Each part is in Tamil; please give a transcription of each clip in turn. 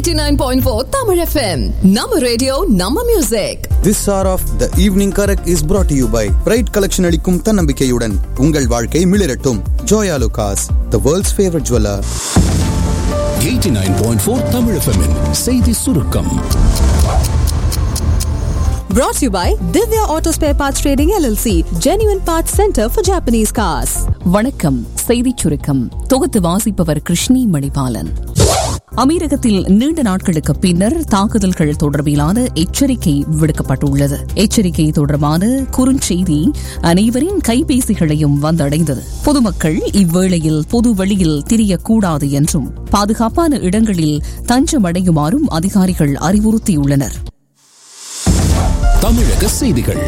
89.4 Tamil FM. Nama radio, Nama music. This hour of the evening correct is brought to you by bright collection அளிக்கும் தன்னம்பிக்கையுடன் உங்கள் வாழ்க்கை மிளிரட்டும் Joyalukkas the world's favourite jeweller 89.4 Tamil FM -இன் செய்தி சுருக்கம் Brought to you by Divya Auto Spare Parts Trading LLC, Genuine Parts Center for Japanese Cars. வணக்கம் செய்திச் சுருக்கம் தொகுத்து வாசிப்பவர் கிருஷ்ணி மணிபாலன் அமீரகத்தில் நீண்ட நாட்களுக்கு பின்னர் தாக்குதல்கள் தொடர்பிலான எச்சரிக்கை விடுக்கப்பட்டுள்ளது எச்சரிக்கை தொடர்பான குறுஞ்செய்தி அனைவரின் கைபேசிகளையும் வந்தடைந்தது பொதுமக்கள் இவ்வேளையில் பொது வெளியில் திரியக்கூடாது என்றும் பாதுகாப்பான இடங்களில் தஞ்சமடையுமாறும் அதிகாரிகள் அறிவுறுத்தியுள்ளனர் தமிழக செய்திகள்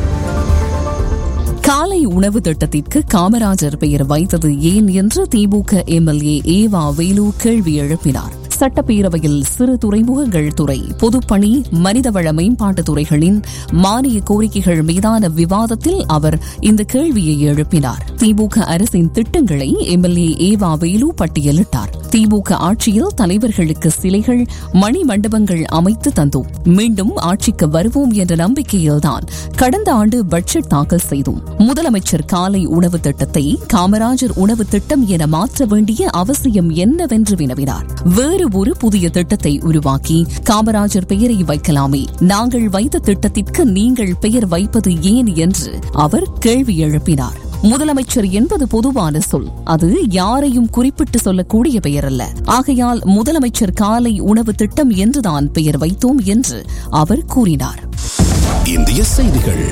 காலை உணவு திட்டத்திற்கு காமராஜர் பெயர் வைத்தது ஏன் என்று திமுக எம்எல்ஏ ஏவா வேலு கேள்வி எழுப்பினார் சட்டப்பேரவையில் சிறு துறைமுகங்கள் துறை பொதுப்பணி மனிதவள மேம்பாட்டுத் துறைகளின் மானிய கோரிக்கைகள் மீதான விவாதத்தில் அவர் இந்த கேள்வியை எழுப்பினார் திமுக அரசின் திட்டங்களை எம்எல்ஏ ஏவா வேலு பட்டியலிட்டார் திமுக ஆட்சியில் தலைவர்களுக்கு சிலைகள் மணி மண்டபங்கள் அமைத்து தந்தோம் மீண்டும் ஆட்சிக்கு வருவோம் என்ற நம்பிக்கையில்தான் கடந்த ஆண்டு பட்ஜெட் தாக்கல் செய்தோம் முதலமைச்சர் காலை உணவு திட்டத்தை காமராஜர் உணவு திட்டம் என மாற்ற வேண்டிய அவசியம் என்னவென்று வினவினார் வேறு ஒரு புதிய திட்டத்தை உருவாக்கி காமராஜர் பெயரை வைக்கலாமே நாங்கள் வைத்த திட்டத்திற்கு நீங்கள் பெயர் வைப்பது ஏன் என்று அவர் கேள்வி எழுப்பினார் முதலமைச்சர் என்பது பொதுவான சொல் அது யாரையும் குறிப்பிட்டு சொல்லக்கூடிய பெயர் அல்ல ஆகையால் முதலமைச்சர் காலை உணவு திட்டம் என்றுதான் பெயர் வைத்தோம் என்று அவர் கூறினார் இந்திய செய்திகள்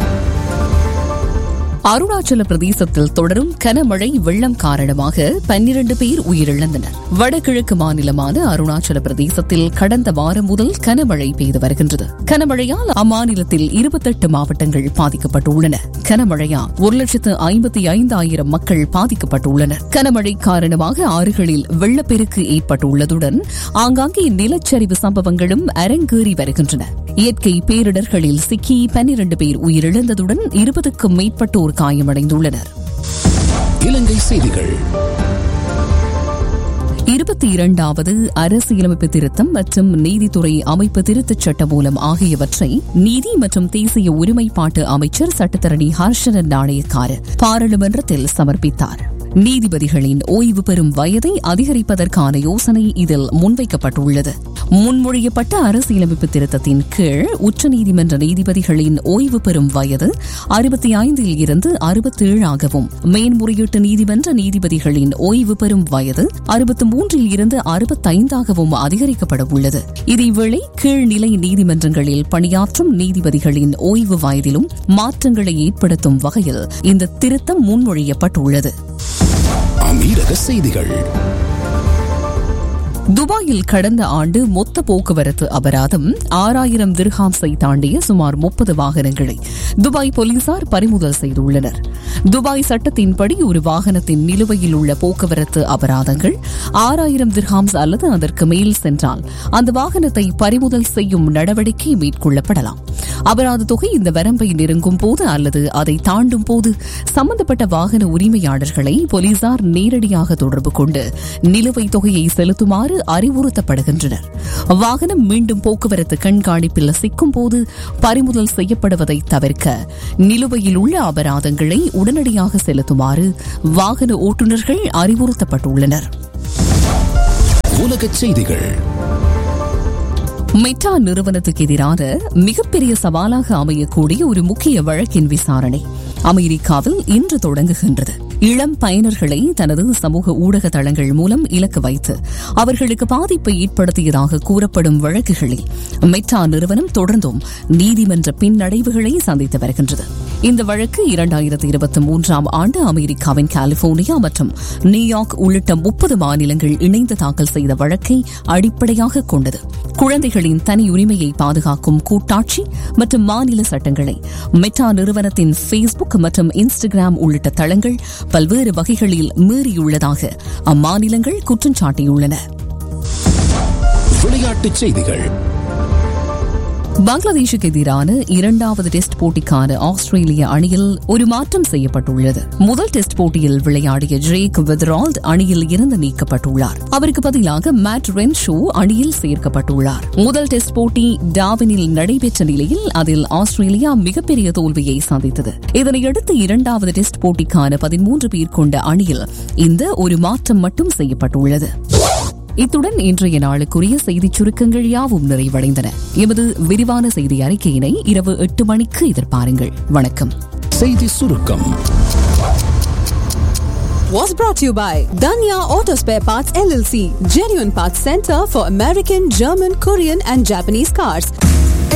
அருணாச்சல பிரதேசத்தில் தொடரும் கனமழை வெள்ளம் காரணமாக பன்னிரண்டு பேர் உயிரிழந்தனர் வடகிழக்கு மாநிலமான அருணாச்சல பிரதேசத்தில் கடந்த வாரம் முதல் கனமழை பெய்து வருகின்றது கனமழையால் அம்மாநிலத்தில் இருபத்தெட்டு மாவட்டங்கள் பாதிக்கப்பட்டுள்ளன கனமழையால் ஒரு லட்சத்து ஐம்பத்தி ஐந்தாயிரம் மக்கள் பாதிக்கப்பட்டுள்ளனர் கனமழை காரணமாக ஆறுகளில் வெள்ளப்பெருக்கு ஏற்பட்டுள்ளதுடன் ஆங்காங்கே நிலச்சரிவு சம்பவங்களும் அரங்கேறி வருகின்றன இயற்கை பேரிடர்களில் சிக்கி பன்னிரண்டு பேர் உயிரிழந்ததுடன் இருபதுக்கும் மேற்பட்டோர் காயமடைந்துள்ளனர் இலங்கை செய்திகள் இருபத்தி இரண்டாவது அரசியலமைப்பு திருத்தம் மற்றும் நீதித்துறை அமைப்பு திருத்தச் சட்ட மூலம் ஆகியவற்றை நீதி மற்றும் தேசிய ஒருமைப்பாட்டு அமைச்சர் சட்டத்தரணி ஹர்ஷனன் நாணயக்கார் பாராளுமன்றத்தில் சமர்ப்பித்தார் நீதிபதிகளின் ஓய்வு பெறும் வயதை அதிகரிப்பதற்கான யோசனை இதில் முன்வைக்கப்பட்டுள்ளது முன்மொழியப்பட்ட அரசியலமைப்பு திருத்தத்தின் கீழ் உச்சநீதிமன்ற நீதிபதிகளின் ஓய்வு பெறும் வயது அறுபத்தி ஐந்தில் இருந்து அறுபத்தேழாகவும் மேன்முறையீட்டு நீதிமன்ற நீதிபதிகளின் ஓய்வு பெறும் வயது அறுபத்தி மூன்றில் இருந்து அறுபத்தைந்தாகவும் அதிகரிக்கப்பட உள்ளது இதேவேளை கீழ்நிலை நீதிமன்றங்களில் பணியாற்றும் நீதிபதிகளின் ஓய்வு வயதிலும் மாற்றங்களை ஏற்படுத்தும் வகையில் இந்த திருத்தம் முன்மொழியப்பட்டுள்ளது அமீரக செய்திகள் துபாயில் கடந்த ஆண்டு மொத்த போக்குவரத்து அபராதம் ஆறாயிரம் திர்ஹாம்ஸை தாண்டிய சுமார் முப்பது வாகனங்களை துபாய் போலீசார் பறிமுதல் செய்துள்ளனர் துபாய் சட்டத்தின்படி ஒரு வாகனத்தின் நிலுவையில் உள்ள போக்குவரத்து அபராதங்கள் ஆறாயிரம் திர்ஹாம்ஸ் அல்லது அதற்கு மேல் சென்றால் அந்த வாகனத்தை பறிமுதல் செய்யும் நடவடிக்கை மேற்கொள்ளப்படலாம் அபராத தொகை இந்த வரம்பை நெருங்கும் போது அல்லது அதை தாண்டும் போது சம்பந்தப்பட்ட வாகன உரிமையாளர்களை போலீசார் நேரடியாக தொடர்பு கொண்டு நிலுவைத் தொகையை செலுத்துமாறு அறிவுறுத்தப்படுகின்றனர் வாகனம் மீண்டும் போக்குவரத்து கண்காணிப்பில் சிக்கும் போது பறிமுதல் செய்யப்படுவதை தவிர்க்க நிலுவையில் உள்ள அபராதங்களை உடனடியாக செலுத்துமாறு வாகன ஓட்டுநர்கள் அறிவுறுத்தப்பட்டுள்ளனர் உலகச் செய்திகள் மெட்டா நிறுவனத்துக்கு எதிரான மிகப்பெரிய சவாலாக அமையக்கூடிய ஒரு முக்கிய வழக்கின் விசாரணை அமெரிக்காவில் இன்று தொடங்குகின்றது இளம் பயனர்களை தனது சமூக ஊடக தளங்கள் மூலம் இலக்கு வைத்து அவர்களுக்கு பாதிப்பை ஏற்படுத்தியதாக கூறப்படும் வழக்குகளில் மெட்டா நிறுவனம் தொடர்ந்தும் நீதிமன்ற பின்னடைவுகளை சந்தித்து வருகின்றது இந்த வழக்கு இரண்டாயிரத்தி இருபத்தி மூன்றாம் ஆண்டு அமெரிக்காவின் கலிபோர்னியா மற்றும் நியூயார்க் உள்ளிட்ட முப்பது மாநிலங்கள் இணைந்து தாக்கல் செய்த வழக்கை அடிப்படையாக கொண்டது குழந்தைகளின் தனி உரிமையை பாதுகாக்கும் கூட்டாட்சி மற்றும் மாநில சட்டங்களை மெட்டா நிறுவனத்தின் ஃபேஸ்புக் மற்றும் இன்ஸ்டாகிராம் உள்ளிட்ட தளங்கள் பல்வேறு வகைகளில் மீறியுள்ளதாக அம்மாநிலங்கள் குற்றம் சாட்டியுள்ளன விளையாட்டுச் செய்திகள் பங்களாதேஷுக்கு எதிரான இரண்டாவது டெஸ்ட் போட்டிக்கான ஆஸ்திரேலிய அணியில் ஒரு மாற்றம் செய்யப்பட்டுள்ளது முதல் டெஸ்ட் போட்டியில் விளையாடிய ஜேக் வெதரால்ட் அணியில் இருந்து நீக்கப்பட்டுள்ளார் அவருக்கு பதிலாக மேட் ரென்ஷோ அணியில் சேர்க்கப்பட்டுள்ளார் முதல் டெஸ்ட் போட்டி டாவினில் நடைபெற்ற நிலையில் அதில் ஆஸ்திரேலியா மிகப்பெரிய தோல்வியை சந்தித்தது இதனையடுத்து இரண்டாவது டெஸ்ட் போட்டிக்கான பதிமூன்று பேர் கொண்ட அணியில் இந்த ஒரு மாற்றம் மட்டும் செய்யப்பட்டுள்ளது இத்துடன் இன்றைய நாளுக்குரிய செய்திச் சுருக்கங்கள் யாவும் நிறைவடைந்தன எமது விரிவான செய்தி அறிக்கையினை இரவு எட்டு மணிக்கு எதிர்பாருங்கள் வணக்கம் செய்தி சுருக்கம் Was brought to you by Danya Auto Spare Parts LLC, genuine parts center for American, German, Korean, and Japanese cars.